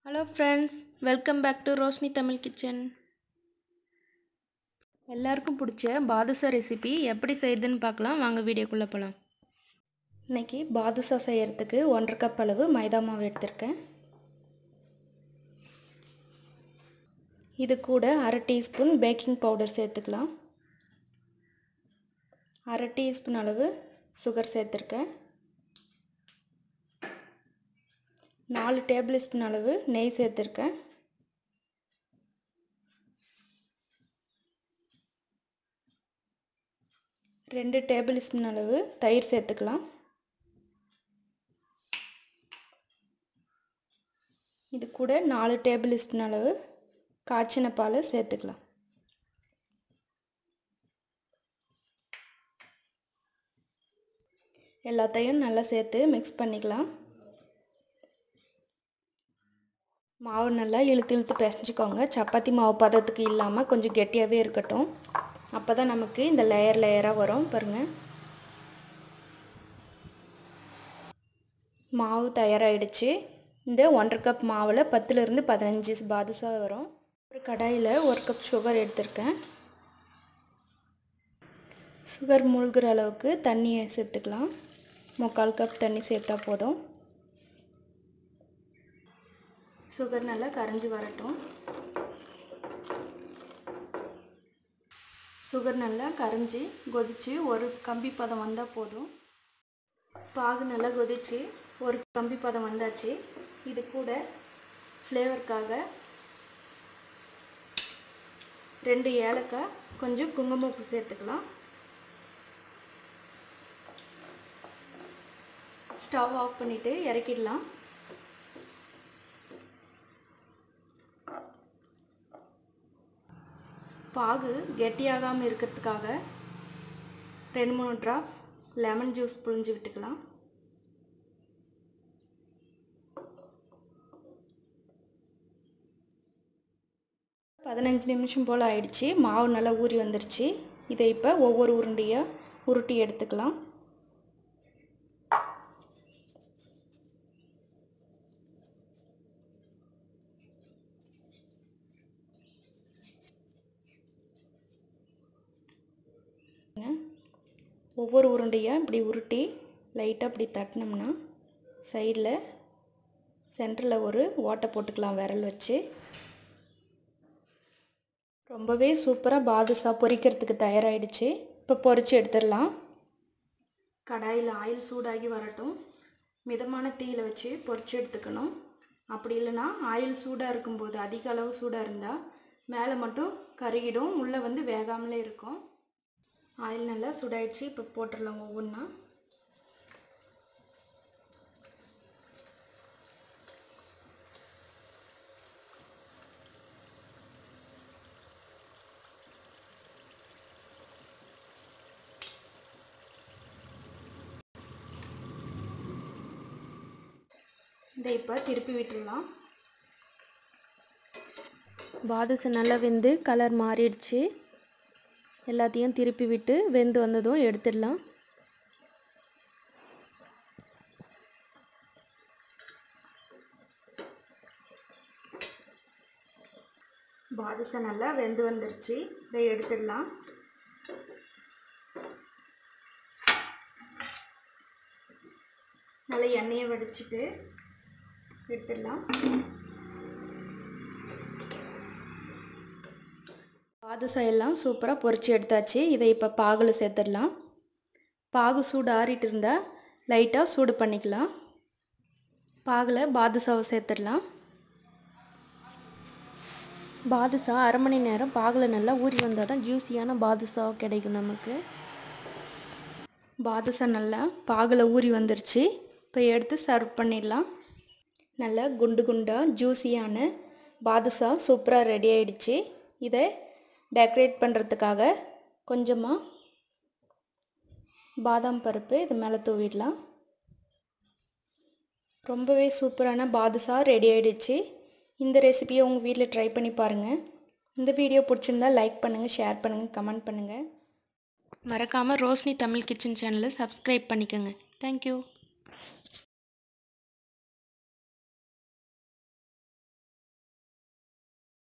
hello friends welcome back to Roshini Tamil kitchen எல்லாருக்கும் பிடிச்ச பாதுஷா recipe எப்படி செய்யுதுன்னு பார்க்கலாம் வாங்க வீடியோக்குள்ளே போகலாம் இன்றைக்கி பாதுஷா செய்கிறதுக்கு ஒன்றரை கப் அளவு மைதா மாவு எடுத்திருக்கேன் இது கூட அரை டீஸ்பூன் பேக்கிங் பவுடர் சேர்த்துக்கலாம் அரை டீஸ்பூன் அளவு சுகர் சேர்த்துருக்கேன் நாலு டேபிள் ஸ்பூன் அளவு நெய் சேர்த்துருக்கேன் ரெண்டு டேபிள் ஸ்பூன் அளவு தயிர் சேர்த்துக்கலாம் இது கூட நாலு டேபிள் ஸ்பூன் அளவு காய்ச்சின பால் சேர்த்துக்கலாம் எல்லாத்தையும் நல்லா சேர்த்து மிக்ஸ் பண்ணிக்கலாம் மாவு நல்லா இழுத்து இழுத்து பிசைஞ்சிக்கோங்க சப்பாத்தி மாவு பதத்துக்கு இல்லாமல் கொஞ்சம் கெட்டியாகவே இருக்கட்டும் அப்போ தான் நமக்கு இந்த லேயர் லேயராக வரும் பாருங்கள் மாவு தயாராகிடுச்சு இந்த ஒன்றரை கப் மாவில் பத்துலேருந்து பதினஞ்சு பாதுஷா வரும் ஒரு கடாயில் ஒரு கப் சுகர் எடுத்திருக்கேன் சுகர் மூழ்கிற அளவுக்கு தண்ணியை சேர்த்துக்கலாம் முக்கால் கப் தண்ணி சேர்த்தா போதும் சுகர் நல்லா கரைஞ்சி வரட்டும் சுகர் நல்லா கரைஞ்சி கொதித்து ஒரு கம்பி பதம் வந்தால் போதும் பாகு நல்லா கொதித்து ஒரு கம்பி பதம் வந்தாச்சு இது கூட ஃப்ளேவருக்காக ரெண்டு ஏலக்காய் கொஞ்சம் குங்குமப்பூ சேர்த்துக்கலாம் ஸ்டவ் ஆஃப் பண்ணிவிட்டு இறக்கிடலாம் பாகு கெட்டியாகாமல் இருக்கிறதுக்காக ரெண்டு மூணு ட்ராப்ஸ் லெமன் ஜூஸ் புழிஞ்சு விட்டுக்கலாம் பதினஞ்சு நிமிஷம் போல் ஆயிடுச்சு மாவு நல்லா ஊறி வந்துருச்சு இதை இப்போ ஒவ்வொரு உருண்டையாக உருட்டி எடுத்துக்கலாம் ஒவ்வொரு உருண்டையாக இப்படி உருட்டி லைட்டாக இப்படி தட்டினோம்னா சைடில் சென்டரில் ஒரு ஓட்டை போட்டுக்கலாம் விரல் வச்சு ரொம்பவே சூப்பராக பாதுஷா பொரிக்கிறதுக்கு தயாராகிடுச்சு இப்போ பொரித்து எடுத்துடலாம் கடாயில் ஆயில் சூடாகி வரட்டும் மிதமான தீயில் வச்சு பொரித்து எடுத்துக்கணும் அப்படி இல்லைன்னா ஆயில் சூடாக இருக்கும்போது அதிக அளவு சூடாக இருந்தால் மேலே மட்டும் கருகிடும் உள்ளே வந்து வேகாமலே இருக்கும் ஆயில் நல்லா சுடாயிடுச்சு இப்போ போட்டுடலாம் ஒவ்வொன்றா இதை இப்போ திருப்பி விட்டுடலாம் பாதுஷை நல்லா வெந்து கலர் மாறிடுச்சு எல்லாத்தையும் திருப்பி விட்டு வெந்து வந்ததும் எடுத்துடலாம் பாதுஷா நல்லா வெந்து வந்துருச்சு இதை எடுத்துடலாம் நல்லா எண்ணெயை வடிச்சிட்டு எடுத்துடலாம் பாதுஷா எல்லாம் சூப்பராக பொரிச்சு எடுத்தாச்சு இதை இப்போ பாகில் சேர்த்துடலாம் பாகு சூடு ஆறிட்டு இருந்தால் லைட்டாக சூடு பண்ணிக்கலாம் பாகில் பாதுஷாவை சேர்த்துடலாம் பாதுஷா அரை மணி நேரம் பாகில் நல்லா ஊறி வந்தால் தான் ஜூஸியான பாதுஷா கிடைக்கும் நமக்கு பாதுஷா நல்லா பாகில் ஊறி வந்துருச்சு இப்போ எடுத்து சர்வ் பண்ணிடலாம் நல்லா குண்டு குண்டாக ஜூஸியான பாதுஷா சூப்பராக ரெடி ஆயிடுச்சு இதை டெக்கரேட் பண்ணுறதுக்காக கொஞ்சமாக பாதாம் பருப்பு இது மேலே தூவிடலாம் ரொம்பவே சூப்பரான பாதுஷா ரெடி ஆகிடுச்சு இந்த ரெசிபியை உங்கள் வீட்டில் ட்ரை பண்ணி பாருங்கள் இந்த வீடியோ பிடிச்சிருந்தா லைக் பண்ணுங்கள் ஷேர் பண்ணுங்கள் கமெண்ட் பண்ணுங்கள் மறக்காமல் ரோஷினி தமிழ் கிச்சன் சேனலை சப்ஸ்கிரைப் பண்ணிக்கோங்க தேங்க்யூ